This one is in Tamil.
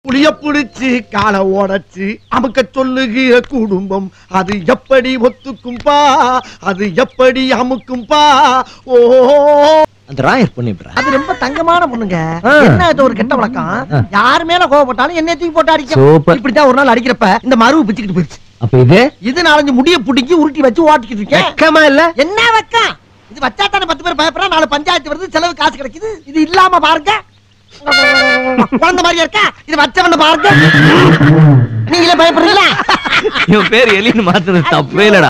புளிய புடிச்சு காலை ஓடச்சு அமுக்க சொல்லுகிற குடும்பம் அது எப்படி ஒத்துக்கும்பா அது எப்படி அமுக்கும்பா ஓ அந்த ராயர் பொண்ணு எப்படிடா? அது ரொம்ப தங்கமான பொண்ணுங்க ஆ. என்ன இது ஒரு கெட்ட வழக்கம் யார் மேல கோவப்பட்டாலும் என்ன தூக்கி போட்டு அடிக்கும் சூப்பர். இப்படித்தான் ஒரு நாள் அடிக்கிறப்ப இந்த மருவு பிச்சுக்கிட்டு போயிருச்சு அப்ப இது இது நாலஞ்சு முடிய புடிக்கி உருட்டி வச்சு ஓட்டிக்கிட்டு இருக்கேன் வெக்கமா இல்ல என்ன வெக்கம் இது வச்சா தானே பத்து பேர் பயப்படுறா நாலு பஞ்சாயத்து வருது செலவு காசு கிடைக்குது இது இல்லாம பாருங்க குழந்தை மாதிரியா இருக்கா இது வச்சவன பாருங்க நீங்களே பயப்படுறீங்களா இவன் பேர் எலின்னு மாத்துறது தப்பே இல்லடா